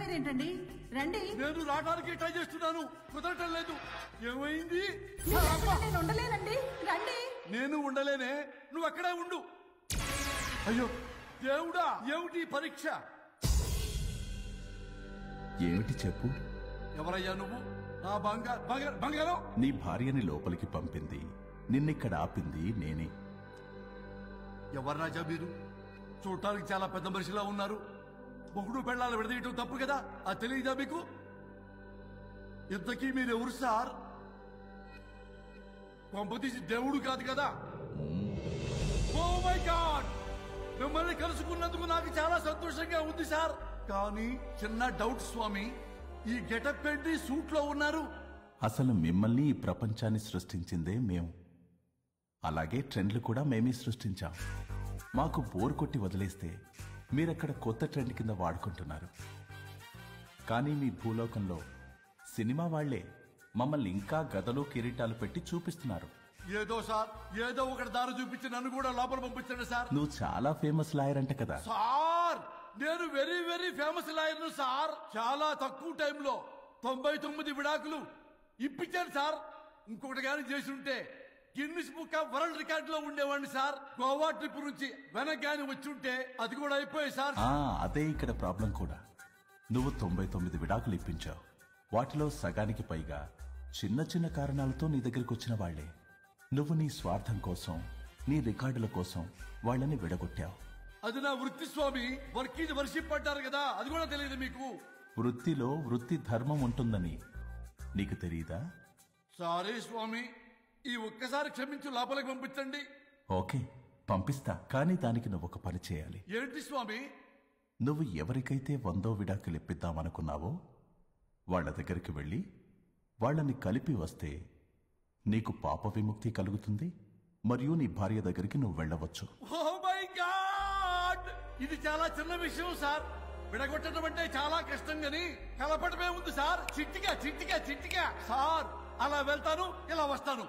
మీరేంటండి రండి నేను రావడానికి ట్రై చేస్తున్నాను కుదరటం లేదు ఏమైంది మీ లేకుండా నేను ఉండలేనండి రండి నేను ఉండలేనే నువ్వు అక్కడే ఉండు అయ్యో దేవుడా ఏమిటి ఈ పరీక్ష ఏమిటి చెప్పు ఎవరయ్యా నువ్వు నా బంగారు బంగారు బంగారం నీ భార్యని లోపలికి పంపింది నిన్నిక్కడ ఆపింది నేనే ఎవరు రాజా మీరు చూడటానికి చాలా పెద్ద మనిషిలా ఉన్నారు మొగుడు పెళ్ళాలు విడదీయటం తప్పు కదా అది తెలియదా మీకు ఇంతకీ మీరు ఎవరు సార్ పంపతీసి దేవుడు కాదు కదా ఓ మై గాడ్ మిమ్మల్ని కలుసుకున్నందుకు నాకు చాలా సంతోషంగా ఉంది సార్ కానీ చిన్న డౌట్ స్వామి ఈ గెటప్ ఏంటి సూట్ లో ఉన్నారు అసలు మిమ్మల్ని ఈ ప్రపంచాన్ని సృష్టించిందే మేం అలాగే ట్రెండ్లు కూడా మేమే సృష్టించాం మాకు బోర్ కొట్టి వదిలేస్తే మీరక్కడ కొత్త ట్రెండ్ కింద వాడుకుంటున్నారు కానీ మీ భూలోకంలో సినిమా వాళ్లే మమ్మల్ని ఇంకా గదలు కిరీటాలు పెట్టి చూపిస్తున్నారు ఏదో సార్ ఏదో ఒకటి దారి చూపించి నన్ను కూడా లోపల పంపించండి సార్ నువ్వు చాలా ఫేమస్ లాయర్ అంట కదా సార్ నేను వెరీ వెరీ ఫేమస్ లాయర్ను సార్ చాలా తక్కువ టైంలో తొంభై తొమ్మిది విడాకులు ఇప్పించాను సార్ ఇంకొకటి కానీ చేసి ఉంటే Guinness book of world record లో ఉండేవాడిని సార్ గోవా ట్రిప్ నుంచి వెనక్ గాని వచ్చి ఉంటే అది కూడా అయిపోయాయి సార్ ఆ అదే ఇక్కడ ప్రాబ్లం కూడా నువ్వు తొంభై తొమ్మిది విడాకులు ఇప్పించావు వాటిలో సగానికి పైగా చిన్న చిన్న కారణాలతో నీ దగ్గరికి వచ్చిన వాళ్లే నువ్వు నీ స్వార్థం కోసం నీ రికార్డుల కోసం వాళ్ళని విడగొట్టావు అది నా వృత్తి స్వామి వర్క్ ఇది వర్షిప్ అంటారు కదా అది కూడా తెలియదు మీకు వృత్తిలో వృత్తి ధర్మం ఉంటుందని నీకు తెలియదా సారీ స్వామి ఈ ఒక్కసారి క్షమించు లోపలికి పంపించండి ఓకే పంపిస్తా కానీ దానికి నువ్వు ఒక పని చేయాలి ఏంటి స్వామి నువ్వు ఎవరికైతే వందో విడాకులు ఇప్పిద్దామనుకున్నావో వాళ్ళ దగ్గరికి వెళ్ళి వాళ్ళని కలిపి వస్తే నీకు పాప విముక్తి కలుగుతుంది మరియు నీ భార్య దగ్గరికి నువ్వు వెళ్ళవచ్చు ఓ మై గాడ్ ఇది చాలా చిన్న విషయం సార్ విడగొట్టడం అంటే చాలా కష్టం గని కలపడమే ఉంది సార్ చిట్టిగా చిట్టిగా చిట్టిగా సార్ అలా వెళ్తాను ఇలా వస్తాను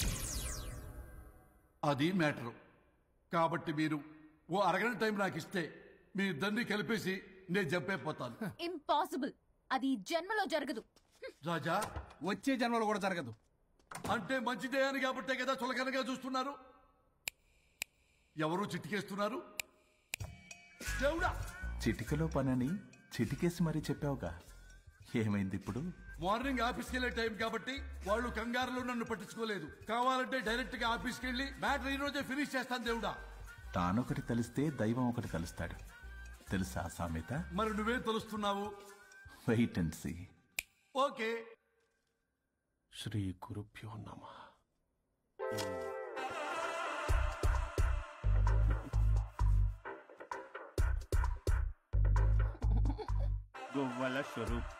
అది మ్యాటర్ కాబట్టి మీరు ఓ అరగంట టైం నాకు ఇస్తే మీ ఇద్దరిని కలిపేసి నేను జంపైపోతాను ఇంపాసిబుల్ అది ఈ జన్మలో జరగదు రాజా వచ్చే జన్మలో కూడా జరగదు అంటే మంచిదే అని కాబట్టే కదా చులకనగా చూస్తున్నారు ఎవరు చిట్టికేస్తున్నారు దేవుడా చిటికలో పనని చిటికేసి మరీ చెప్పావుగా ఏమైంది ఇప్పుడు మార్నింగ్ ఆఫీస్కి వెళ్ళే టైం కాబట్టి వాళ్ళు కంగారులో నన్ను పట్టించుకోలేదు కావాలంటే డైరెక్ట్ గా ఆఫీస్కి వెళ్ళి మ్యాటర్ ఈ రోజే ఫినిష్ చేస్తాను దేవుడా తానొకటి తెలిస్తే దైవం ఒకటి కలుస్తాడు తెలుసా సామెత మరి నువ్వే తెలుస్తున్నావు వెయిట్ అండ్ సీ ఓకే శ్రీ గురుభ్యో నమ గొవ్వల స్వరూప్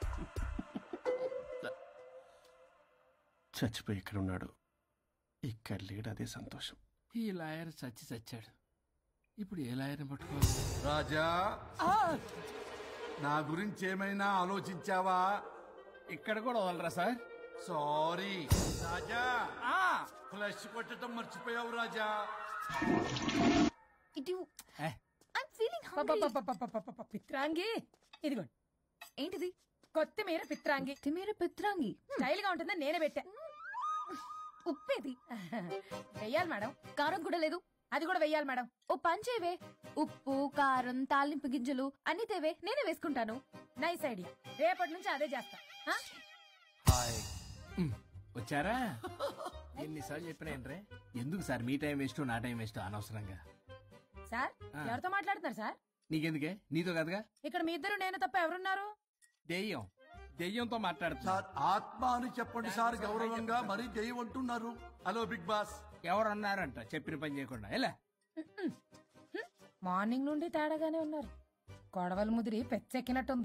చచ్చిపోయి ఇక్కడ ఉన్నాడు ఇక్కడ లేడు అదే సంతోషం ఈ లాయర్ చచ్చి చచ్చాడు ఇప్పుడు ఏ లాయర్ని పట్టుకోవాలి రాజా నా గురించి ఏమైనా ఆలోచించావా ఇక్కడ కూడా వదలరా సార్ సారీ రాజా ఫ్లష్ కొట్టడం మర్చిపోయావు రాజా ఇటు ఏ, ఐమ్ ఫీలింగ్ పపపపపపపప, పిత్రాంగి ఇదిగోండి ఏంటిది కొత్తిమీర పిత్రాంగి తిమేర పిత్రాంగి స్టైల్ గా ఉంటుందని నేనే పెట్టా ఉప్పేది వెయ్యాలి మేడం కారం కూడా లేదు అది కూడా వెయ్యాలి మేడం ఓ పంచేవే ఉప్పు కారం తాలింపు గింజలు అన్ని తేవే నేనే వేసుకుంటాను నైస్ ఐడియా రేపటి నుంచి అదే చేస్తా ఆ? ఉమ్, వచ్చారా ఎన్నిసార్లు చెప్పినా ఎందుకు సార్ మీ టైం వేస్ట్ నా టైం వేస్ట్ అనవసరంగా సార్ ఎవరితో మాట్లాడుతున్నారు సార్ నీకెందుకే నీతో కదగా ఇక్కడ మీ ఇద్దరు నేను తప్ప ఎవరున్నారు దెయ్యం దెయ్యంతో మాట్లాడుతున్నా సార్ ఆత్మ అని చెప్పండి సార్ గౌరవంగా మరీ దెయ్యం అంటున్నారు హలో బిగ్ బాస్ ఎవరు అన్నారంట చెప్పిన పని చేయకుండా ఎలా మార్నింగ్ నుండి తేడాగానే ఉన్నారు గొడవల ముదిరి పెచ్చెక్కినట్టుంది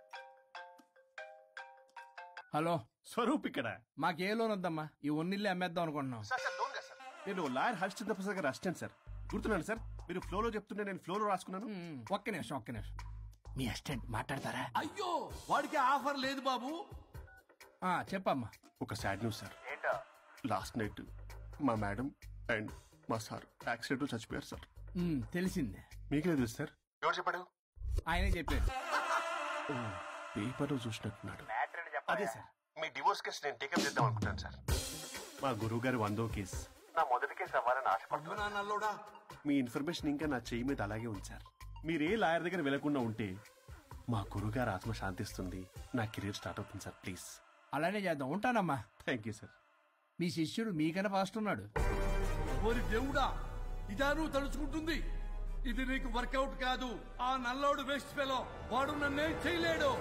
హలో స్వరూప్ ఇక్కడ మాకే లోన్ వద్దమ్మా ఈ ఒన్నిల్లే అమ్మేద్దాం అనుకుంటున్నాం నేను లాయర్ హరిశ్చంద్ర ప్రసాద్ గారు అసిస్టెంట్ సార్ గుర్తున్నాను సార్ మీరు ఫ్లోలో చెప్తుంటే నేను ఫ్లోలో రాసుకున్నాను ఉమ్, ఒక్క నిమిషం ఒక్క నిమిషం మీ అసిస్టెంట్ మాట్లాడతారా అయ్యో వాడికి ఆఫర్ లేదు బాబు ఆ, చెప్పమ్మా ఒక sad news sir last night మా మేడం అండ్ మా సార్ యాక్సిడెంట్ చచ్చిపోయారు సార్ ఉమ్, తెలిసిందే మీకే తెలుసు సార్ ఎవరు చెప్పాడు ఆయనే చెప్పాడు పేపర్లో చూసినట్టున్నాడు అదే సార్ మీ డివోర్స్ కేసు నేను టేకప్ చేద్దాం అనుకుంటాను సార్ మా గురువు గారు వందో కేసు నా మొదటి కేసు అవ్వాలని ఆశపడుతున్నాను అమ్మనా నల్లోడా మీ ఇన్ఫర్మేషన్ ఇంకా నా చెయ్యి మీద అలాగే ఉంది సార్ మీరు ఏ లాయర్ దగ్గర వెళ్లకుండా ఉంటే మా గురుగారు ఆత్మ శాంతిస్తుంది నా కెరీర్ స్టార్ట్ అవుతుంది సార్ ప్లీజ్ అలానే చేద్దాం ఉంటానమ్మా థ్యాంక్ యూ సార్ మీ శిష్యుడు మీకన్నా ఫాస్ట్ ఉన్నాడు ఓరి దేవుడా ఇదా నువ్వు తలుచుకుంటుంది ఇది నీకు వర్కౌట్ కాదు ఆ నల్లోడు వేస్ట్ ఫెలో వాడు నన్నేం చేయలేడు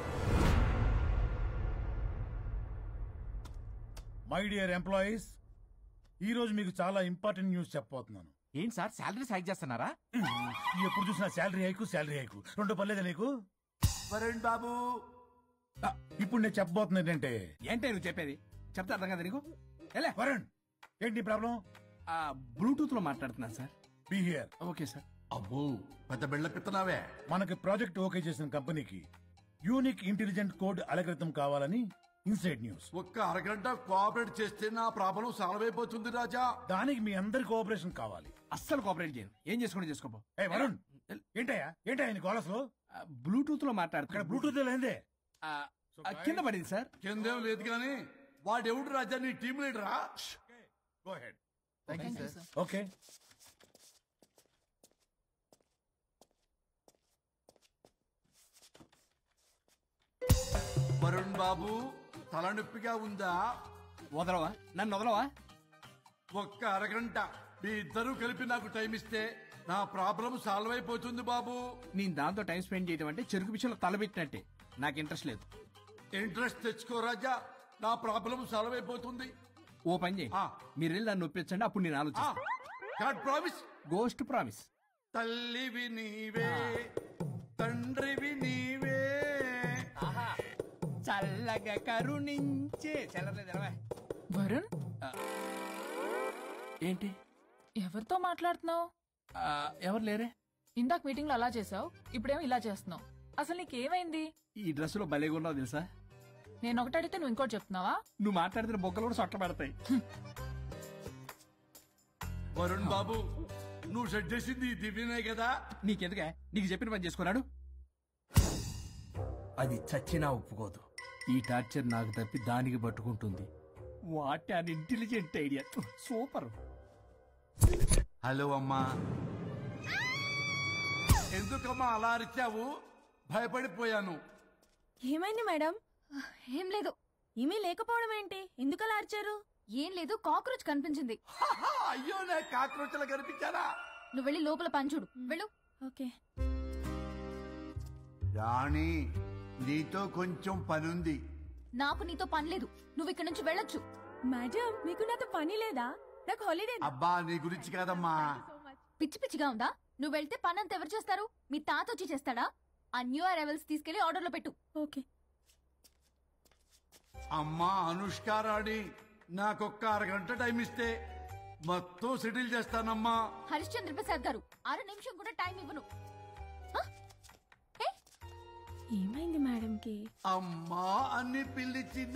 మై డియర్ ఎంప్లాయీస్ ఈ రోజు మీకు చాలా ఇంపార్టెంట్ న్యూస్ చెప్పబోతున్నాను ఏంటి సార్ శాలరీస్ హైక్ చేస్తున్నారా ఎప్పుడు చూసినా శాలరీ హైకు శాలరీ హైకు రెండు పర్లేదా నీకు వరుణ్ బాబు ఆ, ఇప్పుడు నేను చెప్పబోతున్నా ఏంటంటే ఏంటే నువ్వు చెప్పేది చెప్తా అర్థం కదా నీకు ఎలా వరుణ్ ఏంటి ప్రాబ్లం బ్లూటూత్ లో మాట్లాడుతున్నాను sir be here okay sir అబ్బో పెద్ద బిళ్ళ పిత్తనావే మనకి ప్రాజెక్ట్ ఓకే చేసిన కంపెనీకి యూనిక్ ఇంటెలిజెంట్ కోడ్ అలకృతం కావాలని ఇన్సైడ్ న్యూస్ ఒక్క అరగంట కోఆపరేట్ చేస్తే నా ప్రాబ్లం సాల్వ్ అయిపోతుంది రాజా దానికి మీ అందరి కోఆపరేషన్ కావాలి అస్సలు కోఆపరేట్ చేయను ఏం చేసుకోండి చేసుకోపో ఏ వరుణ్ ఏంటయ్యా ఏంటయ్యా నీ కాలస్ లో బ్లూటూత్ లో ఇక్కడ మాట్లాడుతున్నా బ్లూటూత్ లేదే ఆ, ఆ, కింద పడింది సార్ కిందేం లేదు కానీ వాడెవడు రాజా నీ టీం లీడరా గో హెడ్ ఓకే వరుణ్ బాబు తలనొప్పిగా ఉందా వదలవా నన్ను వదలవా ఒక్క అరగంట మీ ఇద్దరూ కలిపి నాకు టైం ఇస్తే నా ప్రాబ్లం సాల్వ్ అయిపోతుంది బాబు నేను దాంతో టైం స్పెండ్ చేయడం అంటే చెరుకు విషయంలో తలబెట్టినట్టే నాకు ఇంట్రెస్ట్ లేదు ఇంట్రెస్ట్ తెచ్చుకో రాజా నా ప్రాబ్లం సాల్వ్ అయిపోతుంది ఓ పని చేయి ఆ. మీరు వెళ్ళి నన్ను ఒప్పించండి అప్పుడు నేను ఆలోచిస్తాను గాడ్ ప్రామిస్ గోస్ట్ ప్రామిస్ తల్లివి నీవే తండ్రివి నీవే చల్లగా కరుణించే చల్లలేదు ఎలవా. వరుణ్ ఏంటి ఎవరితో మాట్లాడుతున్నావు ఆ, ఎవరు లేరే ఇందాక మీటింగ్ లో అలా చేసావు ఇప్పుడేమో ఇలా చేస్తున్నావు అసలు నీకేమైంది ఈ డ్రెస్ లో భలేగా ఉన్నావు తెలుసా నేను ఒకటి అడిగితే నువ్వు ఇంకోటి చెప్తున్నావా నువ్వు మాట్లాడితే బొక్కలు కూడా సొట్ట పడతాయి వరుణ్ బాబు నువ్వు సెట్ చేసింది ఈ దివ్యనే కదా నీకెందుకే నీకు చెప్పిన పని చేసుకున్నాడు అది చచ్చినా ఒప్పుకోదు ఈ టార్చర్ నాకు తప్పి దానికి పట్టుకుంటుంది what an intelligent idea super hello అమ్మా ఎందుకమ్మా అలా అరిచావు భయపడిపోయాను ఏమైంది మేడం ఏం లేదు ఏమీ లేకపోవడం ఏంటి ఎందుకలా అరిచారు ఏం లేదు కాక్రోచ్ కనిపించింది హహా, అయ్యో నా కాక్రోచ్లు కనిపించారా నువ్వు వెళ్ళి లోపల పంచుడు వెళ్ళు ఓకే రాణి నీతో కొంచెం పనుంది నాకు నీతో పని లేదు నువ్వు ఇక్కడ నుంచి వెళ్ళొచ్చు మేడం మీకు నాతో పని లేదా నాకు హాలిడే అబ్బా నీ గురించి కాదమ్మా పిచ్చి పిచ్చిగా ఉందా నువ్వు వెళ్తే పని అంతా ఎవరు చేస్తారు మీ తాత వచ్చి చేస్తాడా ఆ న్యూ అరైవల్స్ తీసుకెళ్లి ఆర్డర్ లో పెట్టు ఓకే అమ్మా అనుష్క రాణి నాకొక్క అరగంట టైం ఇస్తే మొత్తం సెటిల్ చేస్తానమ్మా హరిశ్చంద్ర ప్రసాద్ గారు అర నిమిషం కూడా టైం ఇవ్వను హ? ఏ? ఏమైంది మేడంకి అమ్మా అని పిలిచిన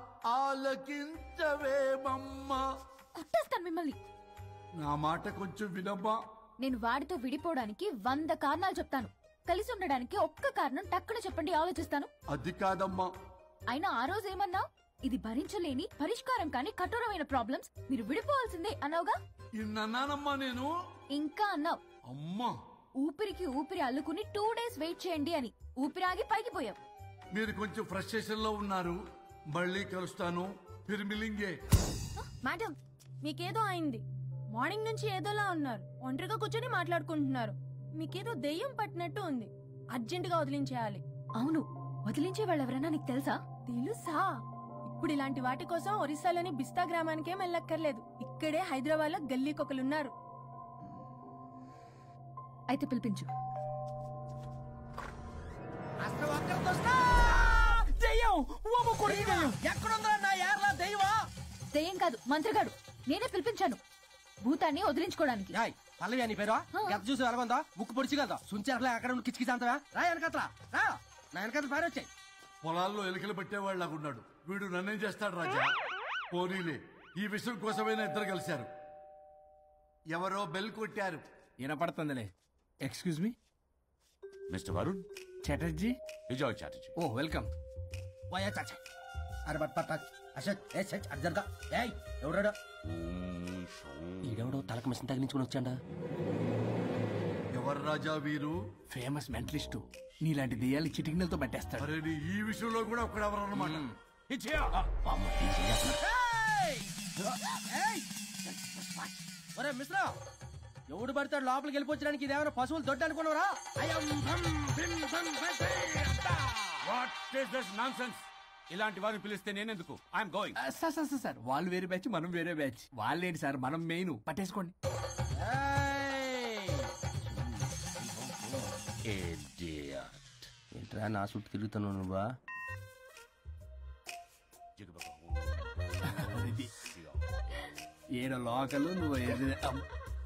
ఆలకించవేమమ్మా కొట్టేస్తాను మిమ్మల్ని నా మాట కొంచెం వినమ్మా నేను వాడితో విడిపోవడానికి వంద కారణాలు చెప్తాను కలిసి ఉండడానికి ఒక్క కారణం టక్కున చెప్పండి ఆలోచిస్తాను అది కాదమ్మా అయినా ఆ రోజు ఏమన్నా ఇది భరించలేని పరిష్కారం కాని కఠోరమైన ప్రాబ్లమ్స్ మీరు విడిపోవాల్సిందే అన్నావుగా ఇన్నానమ్మా నేను ఇంకా అన్నావు అమ్మా ఊపిరికి ఊపిరి అల్లుకుని టూ డేస్ వెయిట్ చేయండి అని ఊపిరాగి పైకి పోయావు మీరు కొంచెం ఫ్రస్ట్రేషన్ లో ఉన్నారు మళ్ళీ కలుస్తాను ఫిర్మిలింగే మేడం మీకేదో అయింది మార్నింగ్ నుంచి ఏదోలా ఉన్నారు ఒంటరిగా కూర్చొని మాట్లాడుకుంటున్నారు మీకేదో దెయ్యం పట్టినట్టు ఉంది అర్జెంట్ గా వదిలించేయాలి అవును వదిలించే వాళ్ళు ఎవరైనా నీకు తెలుసా తెలుసా ఇప్పుడు ఇలాంటి వాటి కోసం ఒరిస్సాలోని బిస్తా గ్రామానికేం వెళ్ళక్కర్లేదు ఇక్కడే హైదరాబాద్ లో గల్లీకొకలున్నారు అయితే పిలిపించు ఎక్కడుందా నా యార్లా దైవా దెయ్యం కాదు మంత్రిగాడు నేనే పిలిపించాను భూతాన్ని వదిలించుకోవడానికి యాయ్ పల్లవి అని పేరు ఆ. ఎంత చూసి వెలగొందా ముక్కు పొడిచిగలదా సుంచరలే అక్కడ ఉండి కిచకిచ అంతవా రా వెనకట్రా రా నా వెనకట్ల పేరు వచ్చాయి పొలాల్లో ఎలుకలు పట్టేవాళ్ళు ఉన్నాడు వీడు నన్నేం చేస్తాడు రాజా పోనీలే ఈ విషయం కోసమైనా ఇద్దరు కలిశారు ఎవరో బెల్ కొట్టారు వినపడుతుందిలే excuse me mister Varun Chatterjee Vijay Chatterjee ఓ వెల్కమ్ పోయా చాచా అరే బట్ పట్ అసత్ ఏ సచ్ అర్జర్గా ఏయ్ ఎవడాడు ఈడెవడో తలకు మిషన్ తగిలించుకుని వచ్చాడా ఎవరు రాజా వీరు ఫేమస్ మెంటలిస్ట్ నీలాంటి దెయ్యాలు చిటికినలతో పట్టేస్తాడు అరే నీ ఈ విషయంలో కూడా ఒకడెవరు అన్నమాట ఒరే మిశ్రా ఎవడు పడతాడు లోపలికి వెళ్ళిపోవడానికి ఇదేమైనా పశువులు దొడ్డు అనుకున్నారా వాట్ ఇస్ దిస్ నాన్సెన్స్ ఇలాంటి వారిని పిలిస్తే నేనెందుకు ఐఎమ్ గోయింగ్ ఆ, సార్ సార్ సార్, సార్ వాళ్ళు వేరే బ్యాచ్ మనం వేరే బ్యాచ్ వాళ్ళేంటి సార్ మనం మెయిన్ పట్టేసుకోండి ఏంట్రా నా చుట్టూ తిరుగుతున్నావు నువ్వా ఇది. ఏడ లోకల్ నువ్వు ఏడ- అమ్.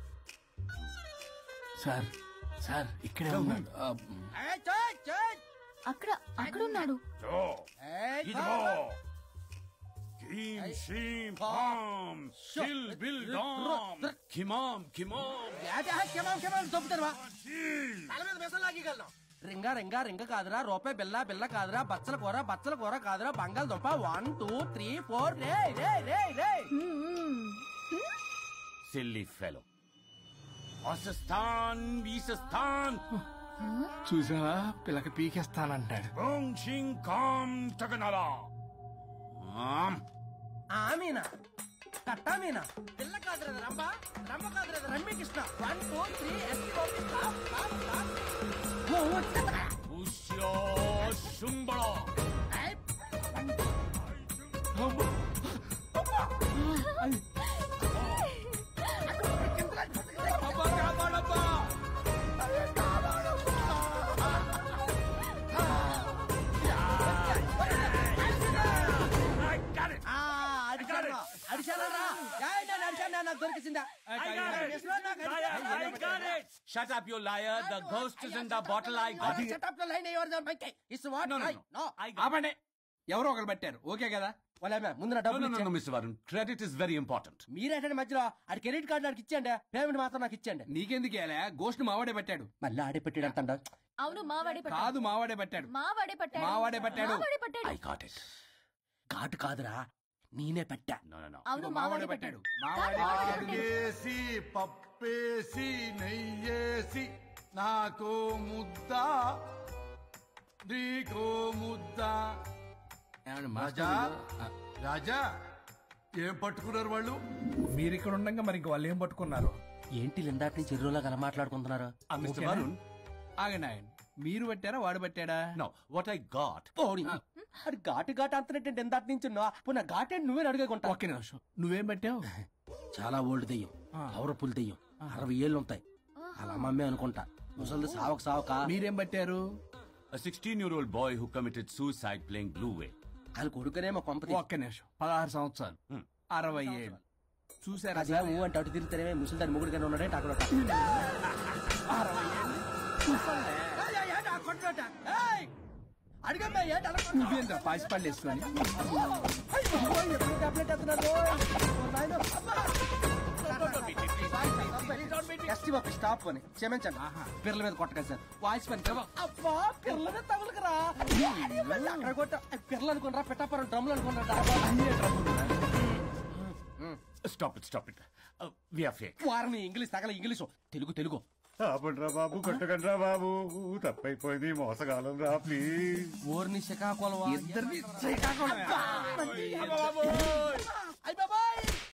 సార్ సార్ ఇక్కడే ఉన్నాడు అమ్. అక్కడ అక్కడ ఉన్నాడు Kim, shim, pam, shil, bil, dam, kimam, kimam. దొబ్బుతారువా రింగా రింగా రింగ కాదురా రూపాయి బిల్ల బిల్ల కాదురా బచ్చల కూర బచ్చల కూర కాదురా బంగాళదుంప వన్ టూ త్రీ ఫోర్ రే రే రే రే Silly fellow. Asistan, Isistan, చూసావా పిల్లకి పీకేస్తానంటాడు Bong, Shing, Kam, Taganala. Um, ఆమీనా కట్టా మీనా పిల్ల కాదురా రంబ రంబ కాదురా రమ్మి Krishna one two three S T O P stop stop stop Usya, Shumbala. Abba, abba, abba. I got it. అడిచారా అడిచారా నేను అడిచాను నాకు దొరికిసిందా I got it. Liar, I got it. Shut up, you liar. The ghost is in the bottle. I got it. Setup లో line ఎవరు మైకే is what No, no, no no. I got ఆపండి ఎవరో ఒకరు పెట్టారు ఓకే కదా వాళ్ళ ముందు నా No, డబ్బులు no, no, ఇచ్చే no, Mr. Varun. Credit is very important. మీరేటండి మధ్యలో ఆడి క్రెడిట్ కార్డు నాకు ఇచ్చేయండి పేమెంట్ మాత్రం నాకు ఇచ్చేయండి నీకెందుకు ఇలా గోస్ట్ మావాడే పెట్టాడు మళ్ళీ ఆడే పెట్టాడు అంటాడు అవును మావాడే పట్టాడు కాదు మావాడే పెట్టాడు మావాడే పట్టాడు మావాడే పట్టాడు. మావాడే పట్టాడు I got it. ఘాటు కాదురా నేనే పెట్టా No, no, no. అవును ఇదిగో మావాడే పట్టాడు మావాడే పెట్టాడు ఆకేసి పప్పేసి నెయ్యేసి నాకో ముద్ద నీకో ముద్ద ఏమండి, రాజా మాస్టర్ ఆ, రాజా ఏం పట్టుకున్నారు వాళ్ళు మీరు ఇక్కడ ఉండగా మరి ఇంక వాళ్ళు ఏం పట్టుకున్నారు ఏంటి లిందాటి నుంచి ఎరువులా కల మాట్లాడుకుంటున్నారు Uh, Mr. ఓకేనా? Varun. ఆగండి ఆగండి మీరు పెట్టారా వాడు పెట్టాడా No, what I got. పోనీ అది ఘాటు ఘాటు అంతనేంటి ఎందాటి నుంచి ఉన్నా పోనీ నా ఘాటు ఏంటి నువ్వే అడుగుకుంటా ఒక్క నిమిషం నువ్వేం పెట్టావు చాలా ఓల్డ్ దెయ్యం పవర్ఫుల్ దెయ్యం అరవై ఏళ్ళు ఉంటాయి అలా మమ్మే అనుకుంటా ముసలిది సావక సావక మీరేం పెట్టారు A 16 year old boy who committed suicide playing Blue Whale. వాళ్ళ కొడుకునేమో కొంపతి ఒక్క నిమిషం పదహారు సంవత్సరాలు Hmm. అరవై ఏళ్ళు చూసారా అదే ఊ అంటే అటు తిరుగుతానే ముసలిదాని ముగుడుగానే ఉన్నాడే అక్కడ నువ్వేంద్ర పాసిపళ్ళు వేసుకొని స్టాప్ అని క్షమించండి పిల్లల మీద కొట్టగా సార్ వాయిస్ పని అబ్బా పిల్లల మీద తగులుకురా అక్కడ కొట్ట పిల్లలు అనుకున్నారా పెట్టాపరం డ్రమ్లు అనుకున్నారా Stop it, stop it. Uh, we are fake. వారిని ఇంగ్లీష్ తగల ఇంగ్లీషు తెలుగు తెలుగు ఆపండ్రా బాబు కొట్టకండ్రా బాబు తప్పైపోయింది మోసగాలం రా ప్లీజ్ ఊరిని శ్రీకాకుళం ఇద్దరిని శ్రీకాకుళమే. అయ్య బాబా